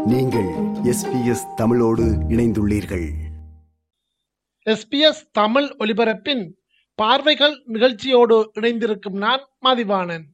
நீங்கள் எஸ்பிஎஸ் தமிழோடு இணைந்துள்ளீர்கள் எஸ்பிஎஸ் தமிழ் ஒலிபரப்பின் பார்வைகள் நிகழ்ச்சியோடு இணைந்திருக்கும் நான் மதிவாணன்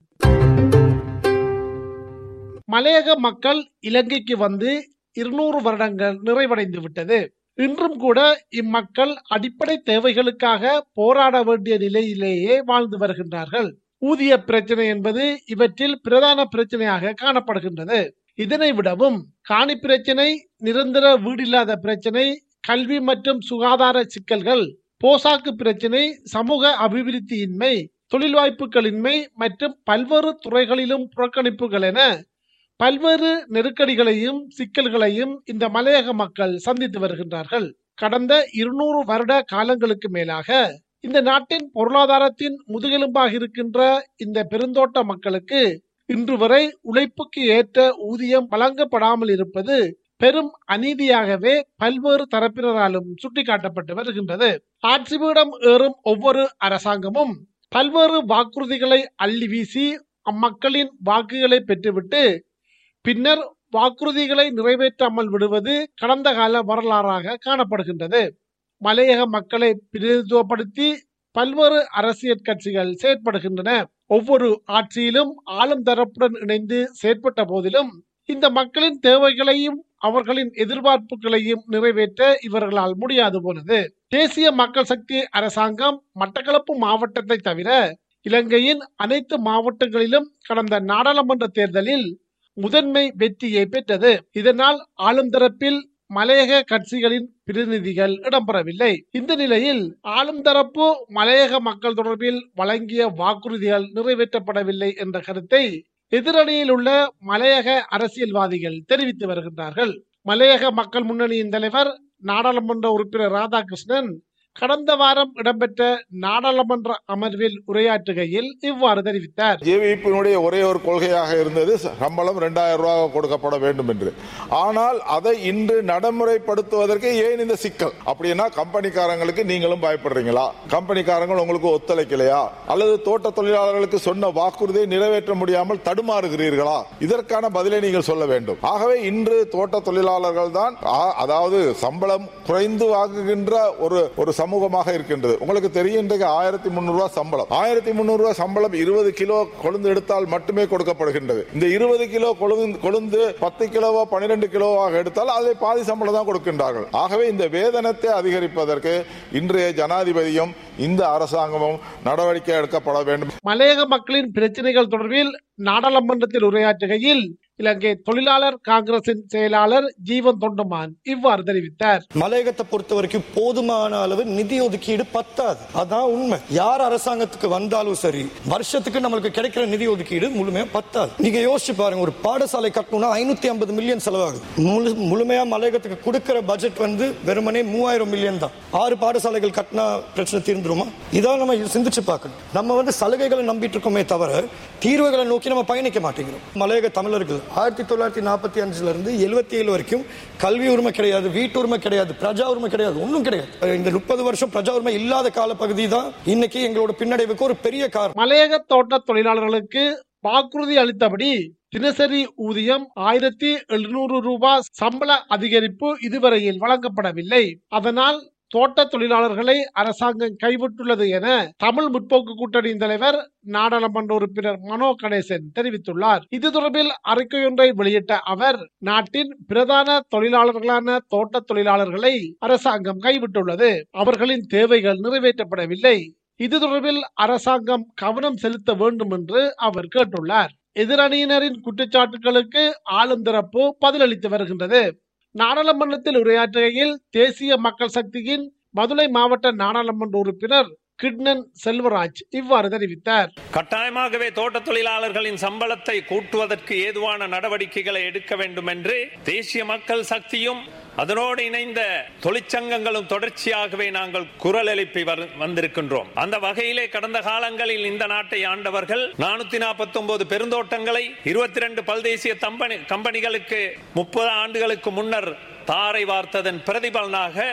மலையக மக்கள் இலங்கைக்கு வந்து இருநூறு வருடங்கள் நிறைவடைந்து விட்டது இன்றும் கூட இம்மக்கள் அடிப்படை தேவைகளுக்காக போராட வேண்டிய நிலையிலேயே வாழ்ந்து வருகின்றார்கள் ஊதிய பிரச்சனை என்பது இவற்றில் பிரதான பிரச்சனையாக காணப்படுகின்றது இதனை விடவும் காணி பிரச்சனை நிரந்தர வீடில்லாத பிரச்சனை கல்வி மற்றும் சுகாதார சிக்கல்கள் போசாக்கு பிரச்சனை சமூக அபிவிருத்தியின்மை தொழில் வாய்ப்புகளின்மை மற்றும் பல்வேறு துறைகளிலும் புறக்கணிப்புகள் என பல்வேறு நெருக்கடிகளையும் சிக்கல்களையும் இந்த மலையக மக்கள் சந்தித்து வருகின்றார்கள் கடந்த இருநூறு வருட காலங்களுக்கு மேலாக இந்த நாட்டின் பொருளாதாரத்தின் முதுகெலும்பாக இருக்கின்ற இந்த பெருந்தோட்ட மக்களுக்கு இன்று வரை உழைப்புக்கு ஏற்ற ஊதியம் வழங்கப்படாமல் இருப்பது பெரும் அநீதியாகவே பல்வேறு தரப்பினராலும் சுட்டிக்காட்டப்பட்டு வருகின்றது ஆட்சிபீடம் ஏறும் ஒவ்வொரு அரசாங்கமும் பல்வேறு வாக்குறுதிகளை அள்ளி வீசி அம்மக்களின் வாக்குகளை பெற்றுவிட்டு பின்னர் வாக்குறுதிகளை நிறைவேற்றாமல் விடுவது கடந்த கால வரலாறாக காணப்படுகின்றது மலையக மக்களை பிரதிநிதித்துவப்படுத்தி பல்வேறு அரசியல் கட்சிகள் செயற்படுகின்றன ஒவ்வொரு ஆட்சியிலும் ஆளும் தரப்புடன் இணைந்து செயற்பட்ட போதிலும் இந்த மக்களின் தேவைகளையும் அவர்களின் எதிர்பார்ப்புகளையும் நிறைவேற்ற இவர்களால் முடியாது போனது தேசிய மக்கள் சக்தி அரசாங்கம் மட்டக்களப்பு மாவட்டத்தை தவிர இலங்கையின் அனைத்து மாவட்டங்களிலும் கடந்த நாடாளுமன்ற தேர்தலில் முதன்மை வெற்றியை பெற்றது இதனால் ஆளும் தரப்பில் மலையக கட்சிகளின் பிரதிநிதிகள் இடம்பெறவில்லை இந்த நிலையில் ஆளும் தரப்பு மலையக மக்கள் தொடர்பில் வழங்கிய வாக்குறுதிகள் நிறைவேற்றப்படவில்லை என்ற கருத்தை எதிரணியில் உள்ள மலையக அரசியல்வாதிகள் தெரிவித்து வருகின்றார்கள் மலையக மக்கள் முன்னணியின் தலைவர் நாடாளுமன்ற உறுப்பினர் ராதாகிருஷ்ணன் கடந்த வாரம் இடம்பெற்ற நாடாளுமன்ற அமர்வில் உரையாற்றுகையில் இவ்வாறு தெரிவித்தார் ஜேவிபியினுடைய ஒரே ஒரு கொள்கையாக இருந்தது சம்பளம் ரெண்டாயிரம் ரூபாய் கொடுக்கப்பட வேண்டும் என்று ஆனால் அதை இன்று நடைமுறைப்படுத்துவதற்கு ஏன் இந்த சிக்கல் அப்படின்னா கம்பெனிக்காரங்களுக்கு நீங்களும் பயப்படுறீங்களா கம்பெனிக்காரங்க உங்களுக்கு ஒத்துழைக்கலையா அல்லது தோட்ட தொழிலாளர்களுக்கு சொன்ன வாக்குறுதியை நிறைவேற்ற முடியாமல் தடுமாறுகிறீர்களா இதற்கான பதிலை நீங்கள் சொல்ல வேண்டும் ஆகவே இன்று தோட்ட தொழிலாளர்கள் தான் ஆ- அதாவது சம்பளம் குறைந்து வாங்குகின்ற ஒரு ஒரு சமூகமாக இருக்கின்றது உங்களுக்கு தெரியும் இன்றைக்கு ஆயிரத்தி முன்னூறு ரூபாய் சம்பளம் ஆயிரத்தி முன்னூறு ரூபாய் சம்பளம் இருபது கிலோ கொழுந்து எடுத்தால் மட்டுமே கொடுக்கப்படுகின்றது இந்த இருபது கிலோ கொழுந்து கொழுந்து பத்து கிலோவோ பன்னிரெண்டு கிலோவாக எடுத்தால் அதை பாதி சம்பளம் தான் கொடுக்கின்றார்கள் ஆகவே இந்த வேதனத்தை அதிகரிப்பதற்கு இன்றைய ஜனாதிபதியும் இந்த அரசாங்கமும் நடவடிக்கை எடுக்கப்பட வேண்டும் மலையக மக்களின் பிரச்சனைகள் தொடர்பில் நாடாளுமன்றத்தில் உரையாற்றுகையில் இலங்கை தொழிலாளர் காங்கிரசின் செயலாளர் ஜீவன் தொண்டமான் இவ்வாறு தெரிவித்தார் மலையகத்தை பொறுத்த வரைக்கும் போதுமான அளவு நிதி ஒதுக்கீடு பத்தாது அதான் உண்மை யார் அரசாங்கத்துக்கு வந்தாலும் சரி வருஷத்துக்கு நம்மளுக்கு கிடைக்கிற நிதி ஒதுக்கீடு முழுமையா பத்தாது நீங்க யோசிச்சு பாருங்க ஒரு பாடசாலை கட்டணும்னா ஐநூத்தி ஐம்பது மில்லியன் செலவாகுது முழு முழுமையா மலையகத்துக்கு கொடுக்கிற பட்ஜெட் வந்து வெறுமனே மூவாயிரம் மில்லியன் தான் ஆறு பாடசாலைகள் கட்டினா பிரச்சனை தீர்ந்துருமா இதான் நம்ம சிந்திச்சு பார்க்கணும் நம்ம வந்து சலுகைகளை நம்பிட்டு இருக்கோமே தவிர தீர்வுகளை நோக்கி நம்ம பயணிக்க மாட்டேங்கிறோம் மலையக தமிழர்கள் ஆயிரத்தி தொள்ளாயிரத்தி நாற்பத்தி அஞ்சுல இருந்து எழுபத்தி ஏழு வரைக்கும் கல்வி உரிமை கிடையாது வீட்டு உரிமை கிடையாது பிரஜா உரிமை கிடையாது ஒன்றும் கிடையாது இந்த முப்பது வருஷம் பிரஜா உரிமை இல்லாத காலப்பகுதி தான் இன்னைக்கு எங்களோட பின்னடைவுக்கு ஒரு பெரிய காரணம் மலையக தோட்ட தொழிலாளர்களுக்கு வாக்குறுதி அளித்தபடி தினசரி ஊதியம் ஆயிரத்தி எழுநூறு ரூபாய் சம்பள அதிகரிப்பு இதுவரையில் வழங்கப்படவில்லை அதனால் தோட்ட தொழிலாளர்களை அரசாங்கம் கைவிட்டுள்ளது என தமிழ் முற்போக்கு கூட்டணியின் தலைவர் நாடாளுமன்ற உறுப்பினர் மனோ கணேசன் தெரிவித்துள்ளார் இது தொடர்பில் அறிக்கையொன்றை வெளியிட்ட அவர் நாட்டின் பிரதான தொழிலாளர்களான தோட்ட தொழிலாளர்களை அரசாங்கம் கைவிட்டுள்ளது அவர்களின் தேவைகள் நிறைவேற்றப்படவில்லை இது தொடர்பில் அரசாங்கம் கவனம் செலுத்த வேண்டும் என்று அவர் கேட்டுள்ளார் எதிரணியினரின் குற்றச்சாட்டுகளுக்கு ஆளும் தரப்பு பதிலளித்து வருகின்றது நாடாளுமன்றத்தில் உரையாற்றுகையில் தேசிய மக்கள் சக்தியின் மதுரை மாவட்ட நாடாளுமன்ற உறுப்பினர் கிட்னன் செல்வராஜ் இவ்வாறு தெரிவித்தார் கட்டாயமாகவே தோட்ட தொழிலாளர்களின் சம்பளத்தை கூட்டுவதற்கு ஏதுவான நடவடிக்கைகளை எடுக்க வேண்டும் என்று தேசிய மக்கள் சக்தியும் அதனோடு இணைந்த தொழிற்சங்கங்களும் தொடர்ச்சியாகவே நாங்கள் குரல் எழுப்பி வரு- வந்திருக்கின்றோம் அந்த வகையிலே கடந்த காலங்களில் இந்த நாட்டை ஆண்டவர்கள் நானூத்தி நாற்பத்தி ஒன்பது பெருந்தோட்டங்களை இருபத்தி ரெண்டு பல்தேசிய தம்பனி கம்பெனிகளுக்கு முப்பது ஆண்டுகளுக்கு முன்னர் தாரை வார்த்ததன் பிரதிபலனாக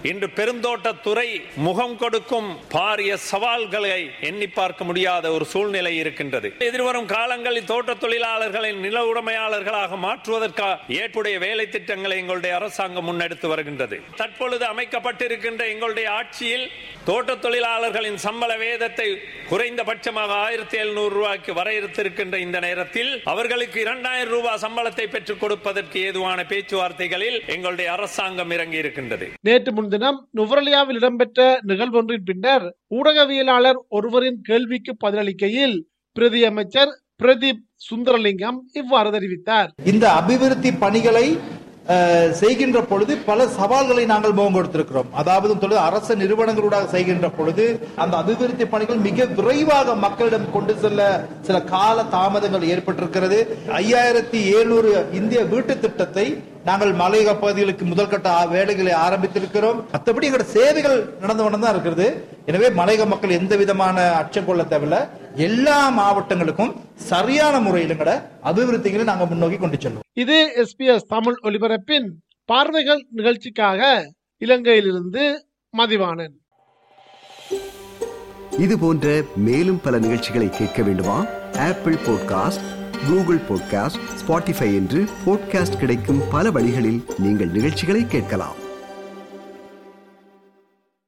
இன்று பெருந்தோட்டத்துறை முகம் கொடுக்கும் பாரிய சவால்களை எண்ணி பார்க்க முடியாத ஒரு சூழ்நிலை இருக்கின்றது எதிர்வரும் காலங்களில் தோட்ட தொழிலாளர்களை நில உடைமையாளர்களாக மாற்றுவதற்காக ஏற்புடைய வேலை திட்டங்களை எங்களுடைய அரசாங்கம் முன்னெடுத்து வருகின்றது தற்பொழுது அமைக்கப்பட்டிருக்கின்ற எங்களுடைய ஆட்சியில் தோட்ட தொழிலாளர்களின் சம்பள வேதத்தை குறைந்தபட்சமாக ஆயிரத்தி எழுநூறு ரூபாய்க்கு வரையறுத்திருக்கின்ற இந்த நேரத்தில் அவர்களுக்கு இரண்டாயிரம் ரூபாய் சம்பளத்தை பெற்றுக் கொடுப்பதற்கு ஏதுவான பேச்சுவார்த்தைகளில் எங்களுடைய அரசாங்கம் இறங்கி இருக்கின்றது நேற்று முன்தினம் நுவரலியாவில் இடம்பெற்ற நிகழ்வொன்றின் பின்னர் ஊடகவியலாளர் ஒருவரின் கேள்விக்கு பதிலளிக்கையில் பிரதி அமைச்சர் பிரதீப் சுந்தரலிங்கம் இவ்வாறு தெரிவித்தார் இந்த அபிவிருத்தி பணிகளை அஹ், செய்கின்ற பொழுது பல சவால்களை நாங்கள் முகம் கொடுத்திருக்கிறோம் அதாவது தொழில் அரசு நிறுவனங்களூடாக செய்கின்ற பொழுது அந்த அபிவிருத்தி பணிகள் மிக விரைவாக மக்களிடம் கொண்டு செல்ல சில கால தாமதங்கள் ஏற்பட்டிருக்கிறது ஐயாயிரத்தி எழுநூறு இந்திய வீட்டு திட்டத்தை நாங்கள் மலையக பகுதிகளுக்கு முதல் கட்ட ஆ- வேலைகளை ஆரம்பித்திருக்கிறோம் மற்றபடி எங்களோட சேவைகள் நடந்து கொண்டு தான் இருக்கிறது எனவே மலையக மக்கள் எந்த விதமான அச்சம் கொள்ள தேவையில்ல எல்லா மாவட்டங்களுக்கும் சரியான முறையில் எங்களோட அபிவிருத்திகளை நாங்கள் முன்னோக்கி கொண்டு செல்வோம் இது எஸ்பிஎஸ் தமிழ் ஒலிபரப்பின் பார்வைகள் நிகழ்ச்சிக்காக இலங்கையிலிருந்து மதிவாணன் இது போன்ற மேலும் பல நிகழ்ச்சிகளை கேட்க வேண்டுமா Apple podcast Google podcast Spotify என்று பாட்காஸ்ட் கிடைக்கும் பல வழிகளில் நீங்கள் நிகழ்ச்சிகளை கேட்கலாம்